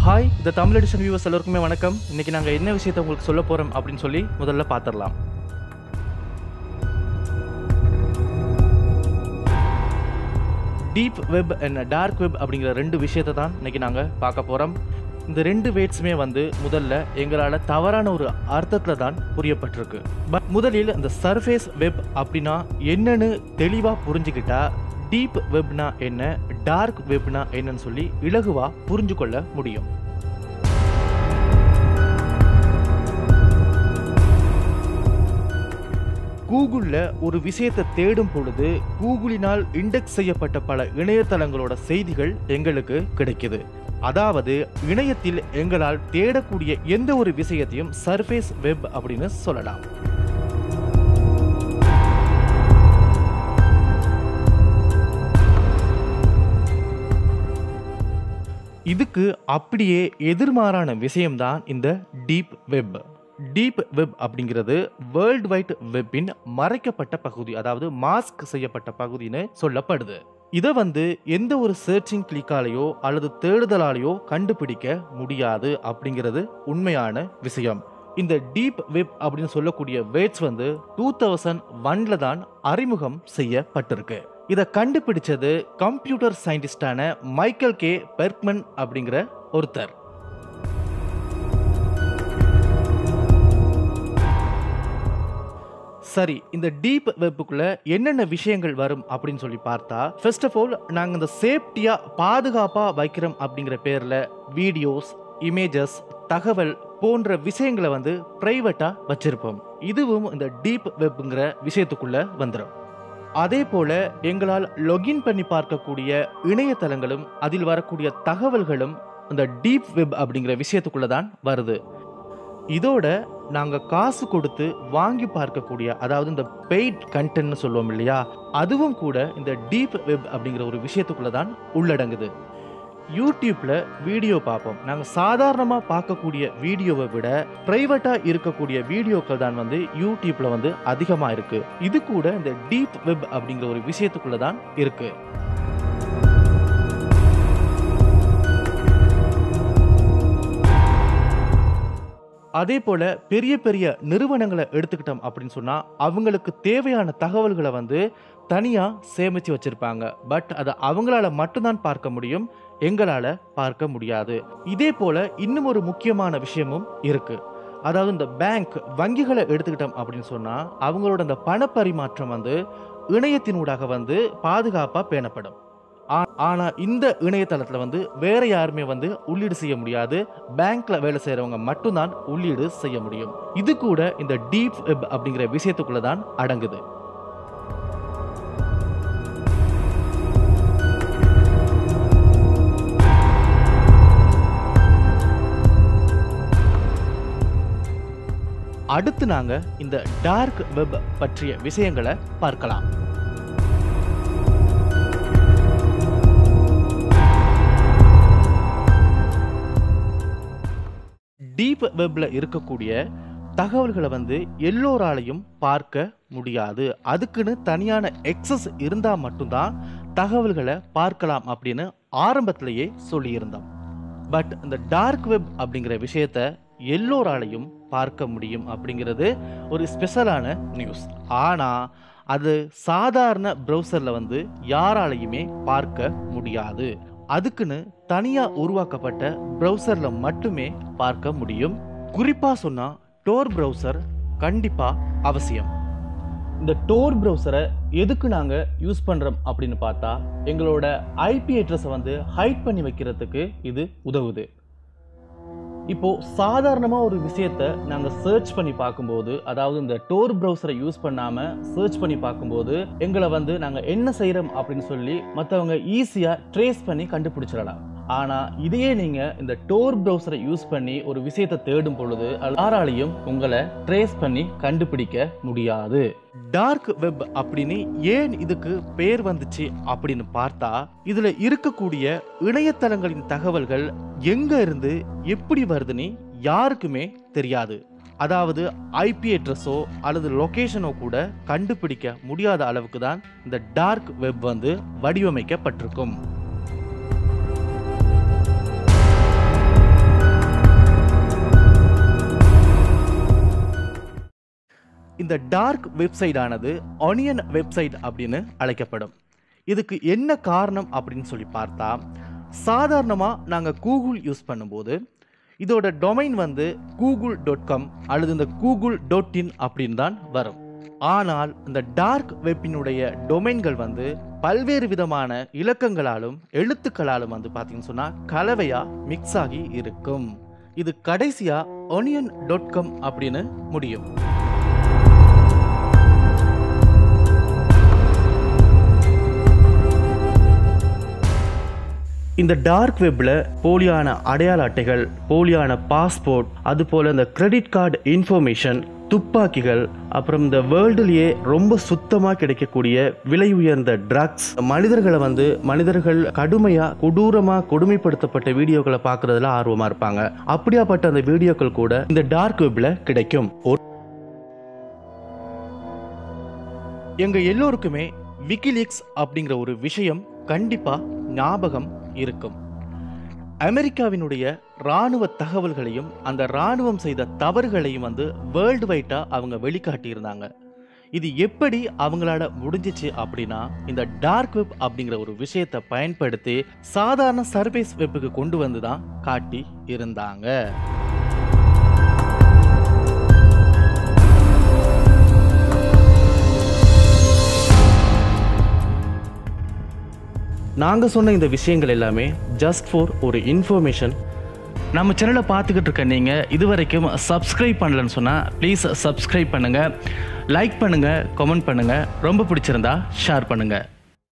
hi இந்த Tamil edition viewers எல்லாருக்குமே வணக்கம் இன்னைக்கு நாங்கள் என்ன விஷயத்தை உங்களுக்கு சொல்ல போகிறோம் அப்படின்னு சொல்லி முதல்ல பார்த்துடலாம் deep web and dark web அப்படிங்கிற ரெண்டு விஷயத்தை தான் இன்னைக்கு நாங்கள் பார்க்க போகிறோம் இந்த ரெண்டு வேர்ட்ஸுமே வந்து முதல்ல எங்களால் தவறான ஒரு அர்த்தத்தில் தான் புரியப்பட்டிருக்கு பட் முதலில் இந்த சர்ஃபேஸ் வெப் அப்படின்னா என்னன்னு தெளிவாக புரிஞ்சுக்கிட்டா டீப் வெப்னா என்ன டார்க் வெப்னா என்னன்னு சொல்லி இலகுவா புரிஞ்சு கொள்ள முடியும் கூகுளில் ஒரு விஷயத்தை தேடும் பொழுது கூகுளினால் இண்டெக்ஸ் செய்யப்பட்ட பல இணையதளங்களோட செய்திகள் எங்களுக்கு கிடைக்குது அதாவது இணையத்தில் எங்களால் தேடக்கூடிய எந்த ஒரு விஷயத்தையும் சர்ஃபேஸ் வெப் அப்படின்னு சொல்லலாம் இதுக்கு அப்படியே எதிர்மாறான விஷயம்தான் இந்த டீப் வெப் டீப் வெப் அப்படிங்கிறது வேர்ல்டு வைட் வெப்பின் மறைக்கப்பட்ட பகுதி அதாவது மாஸ்க் செய்யப்பட்ட பகுதின்னு சொல்லப்படுது இதை வந்து எந்த ஒரு சர்ச்சிங் கிளிக்காலேயோ அல்லது தேடுதலாலேயோ கண்டுபிடிக்க முடியாது அப்படிங்கிறது உண்மையான விஷயம் இந்த டீப் வெப் அப்படின்னு சொல்லக்கூடிய வேர்ட்ஸ் வந்து டூ தௌசண்ட் ஒன்ல தான் அறிமுகம் செய்யப்பட்டிருக்கு இதை கண்டுபிடிச்சது கம்ப்யூட்டர் சயின்டிஸ்டான மைக்கேல் கே பெர்க்மன் அப்படிங்கிற ஒருத்தர் சரி இந்த டீப் வெப்புக்குள்ள என்னென்ன விஷயங்கள் வரும் அப்படின்னு சொல்லி பார்த்தா ஃபர்ஸ்ட் ஆஃப் ஆல் நாங்கள் இந்த சேஃப்டியா பாதுகாப்பா வைக்கிறோம் அப்படிங்கிற பேர்ல வீடியோஸ் இமேஜஸ் தகவல் போன்ற விஷயங்களை வந்து பிரைவேட்டா வச்சிருப்போம் இதுவும் இந்த டீப் வெப்புங்கிற விஷயத்துக்குள்ள வந்துடும் அதே போல எங்களால் லொகின் பண்ணி பார்க்கக்கூடிய இணையதளங்களும் அதில் வரக்கூடிய தகவல்களும் இந்த டீப் வெப் அப்படிங்கிற விஷயத்துக்குள்ள தான் வருது இதோட நாங்கள் காசு கொடுத்து வாங்கி பார்க்கக்கூடிய அதாவது இந்த பெய்ட் கண்டென்ட்னு சொல்லுவோம் இல்லையா அதுவும் கூட இந்த டீப் வெப் அப்படிங்கிற ஒரு விஷயத்துக்குள்ள தான் உள்ளடங்குது யூடியூப்ல வீடியோ பார்ப்போம் நாங்கள் சாதாரணமாக பார்க்கக்கூடிய வீடியோவை விட ப்ரைவேட்டாக இருக்கக்கூடிய வீடியோக்கள் தான் வந்து யூடியூப்ல வந்து அதிகமாக இருக்கு இது கூட இந்த டீப் வெப் அப்படிங்கிற ஒரு விஷயத்துக்குள்ள தான் இருக்கு அதே போல பெரிய பெரிய நிறுவனங்களை எடுத்துக்கிட்டோம் அப்படின்னு சொன்னா அவங்களுக்கு தேவையான தகவல்களை வந்து தனியா சேமிச்சு வச்சிருப்பாங்க பட் அதை அவங்களால மட்டும்தான் பார்க்க முடியும் எங்களால பார்க்க முடியாது இதே போல இன்னும் ஒரு முக்கியமான விஷயமும் இருக்கு அதாவது இந்த பேங்க் வங்கிகளை எடுத்துக்கிட்டோம் அப்படின்னு சொன்னா அவங்களோட அந்த பணப்பரிமாற்றம் வந்து இணையத்தினூடாக வந்து பாதுகாப்பா பேணப்படும் ஆ- ஆனா இந்த இணையதளத்துல வந்து வேற யாருமே வந்து உள்ளீடு செய்ய முடியாது பேங்க்ல வேலை செய்யறவங்க மட்டும்தான் உள்ளீடு செய்ய முடியும் இது கூட இந்த டீப் வெப் அப்படிங்கிற விஷயத்துக்குள்ள தான் அடங்குது அடுத்து நாங்க இந்த டார்க் வெப் பற்றிய விஷயங்களை பார்க்கலாம் டீப் வெப்ல இருக்கக்கூடிய தகவல்களை வந்து எல்லோராலையும் பார்க்க முடியாது அதுக்குன்னு தனியான எக்ஸஸ் இருந்தா மட்டும்தான் தகவல்களை பார்க்கலாம் அப்படின்னு ஆரம்பத்திலேயே சொல்லியிருந்தோம் பட் இந்த டார்க் வெப் அப்படிங்கிற விஷயத்த எல்லோராலையும் பார்க்க முடியும் அப்படிங்கிறது ஒரு ஸ்பெஷலான நியூஸ் ஆனா அது சாதாரண ப்ரௌசர்ல வந்து யாராலையுமே பார்க்க முடியாது அதுக்குன்னு தனியா உருவாக்கப்பட்ட ப்ரௌசர்ல மட்டுமே பார்க்க முடியும் குறிப்பா சொன்னா டோர் ப்ரௌசர் கண்டிப்பா அவசியம் இந்த டோர் ப்ரௌசரை எதுக்கு நாங்கள் யூஸ் பண்ணுறோம் அப்படின்னு பார்த்தா எங்களோட ஐபி அட்ரஸை வந்து ஹைட் பண்ணி வைக்கிறதுக்கு இது உதவுது இப்போ சாதாரணமா ஒரு விஷயத்த நாங்க சர்ச் பண்ணி பார்க்கும்போது அதாவது இந்த டோர் ப்ரௌசரை யூஸ் பண்ணாம சர்ச் பண்ணி பார்க்கும்போது எங்களை வந்து நாங்க என்ன செய்யறோம் அப்படின்னு சொல்லி மற்றவங்க ஈஸியா ட்ரேஸ் பண்ணி கண்டுபிடிச்சிடலாம் ஆனா இதையே நீங்க இந்த டோர் ப்ரௌசரை யூஸ் பண்ணி ஒரு விஷயத்தை தேடும் பொழுது யாராலையும் உங்களை ட்ரேஸ் பண்ணி கண்டுபிடிக்க முடியாது டார்க் வெப் அப்படின்னு ஏன் இதுக்கு பேர் வந்துச்சு அப்படின்னு பார்த்தா இதுல இருக்கக்கூடிய இணையதளங்களின் தகவல்கள் எங்க இருந்து எப்படி வருதுன்னு யாருக்குமே தெரியாது அதாவது ஐபி அட்ரஸோ அல்லது லொகேஷனோ கூட கண்டுபிடிக்க முடியாத அளவுக்கு தான் இந்த டார்க் வெப் வந்து வடிவமைக்கப்பட்டிருக்கும் இந்த டார்க் வெப்சைட் ஆனது ஒனியன் வெப்சைட் அப்படின்னு அழைக்கப்படும் இதுக்கு என்ன காரணம் அப்படின்னு சொல்லி பார்த்தா சாதாரணமாக நாங்கள் கூகுள் யூஸ் பண்ணும்போது இதோட டொமைன் வந்து கூகுள் டாட் காம் அல்லது இந்த கூகுள் டாட் இன் அப்படின்னு தான் வரும் ஆனால் இந்த டார்க் வெப்பினுடைய டொமைன்கள் வந்து பல்வேறு விதமான இலக்கங்களாலும் எழுத்துக்களாலும் வந்து பார்த்தீங்கன்னு சொன்னால் கலவையாக மிக்ஸ் ஆகி இருக்கும் இது கடைசியாக ஒனியன் டாட் காம் அப்படின்னு முடியும் இந்த டார்க் வெப்பில் போலியான அடையாள அட்டைகள் போலியான பாஸ்போர்ட் அதுபோல் இந்த கிரெடிட் கார்டு இன்ஃபர்மேஷன் துப்பாக்கிகள் அப்புறம் இந்த வேர்ல்டுலேயே ரொம்ப சுத்தமாக கிடைக்கக்கூடிய விலை உயர்ந்த ட்ரக்ஸ் மனிதர்களை வந்து மனிதர்கள் கடுமையாக கொடூரமாக கொடுமைப்படுத்தப்பட்ட வீடியோக்களை பார்க்குறதுல ஆர்வமாக இருப்பாங்க அப்படியாப்பட்ட அந்த வீடியோக்கள் கூட இந்த டார்க் வெப்பில் கிடைக்கும் ஒரு எங்க எல்லோருக்குமே விக்கிலீக்ஸ் அப்படிங்கிற ஒரு விஷயம் கண்டிப்பா ஞாபகம் இருக்கும் அமெரிக்காவினுடைய இராணுவ தகவல்களையும் அந்த இராணுவம் செய்த தவறுகளையும் வந்து வேர்ல்டு வைட்டா அவங்க வெளிக்காட்டியிருந்தாங்க இது எப்படி அவங்களால முடிஞ்சிச்சு அப்படின்னா இந்த டார்க் வெப் அப்படிங்கிற ஒரு விஷயத்தை பயன்படுத்தி சாதாரண சர்வீஸ் வெப்புக்கு கொண்டு வந்து தான் காட்டி இருந்தாங்க நாங்கள் சொன்ன இந்த விஷயங்கள் எல்லாமே ஜஸ்ட் ஃபார் ஒரு இன்ஃபர்மேஷன் நம்ம சேனலை பார்த்துக்கிட்டு இருக்க நீங்கள் இது வரைக்கும் சப்ஸ்கிரைப் பண்ணலன்னு சொன்னால் ப்ளீஸ் சப்ஸ்கிரைப் பண்ணுங்கள் லைக் பண்ணுங்கள் கமெண்ட் பண்ணுங்கள் ரொம்ப பிடிச்சிருந்தா ஷேர் பண்ணுங்கள்